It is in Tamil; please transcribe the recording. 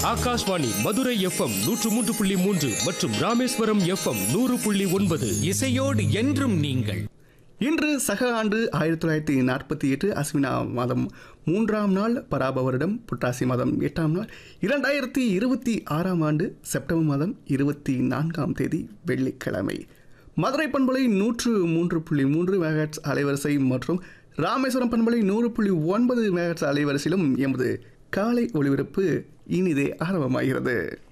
ஆகாஷ்வாணி மதுரை எஃப்எம் நூற்று மூன்று புள்ளி மூன்று மற்றும் ராமேஸ்வரம் எஃப்எம் நூறு புள்ளி ஒன்பது இசையோடு என்றும் நீங்கள் இன்று சக ஆண்டு ஆயிரத்தி தொள்ளாயிரத்தி நாற்பத்தி எட்டு அஸ்வினா மாதம் மூன்றாம் நாள் பராப வருடம் புட்டாசி மாதம் எட்டாம் நாள் இரண்டாயிரத்தி இருபத்தி ஆறாம் ஆண்டு செப்டம்பர் மாதம் இருபத்தி நான்காம் தேதி வெள்ளிக்கிழமை மதுரை பண்பலை நூற்று மூன்று புள்ளி மூன்று மெகாட்ஸ் அலைவரிசை மற்றும் ராமேஸ்வரம் பண்பலை நூறு புள்ளி ஒன்பது மெகாட்ஸ் அலைவரிசையிலும் எமது காலை ஒளிபரப்பு இனிதே ஆரம்பமாகிறது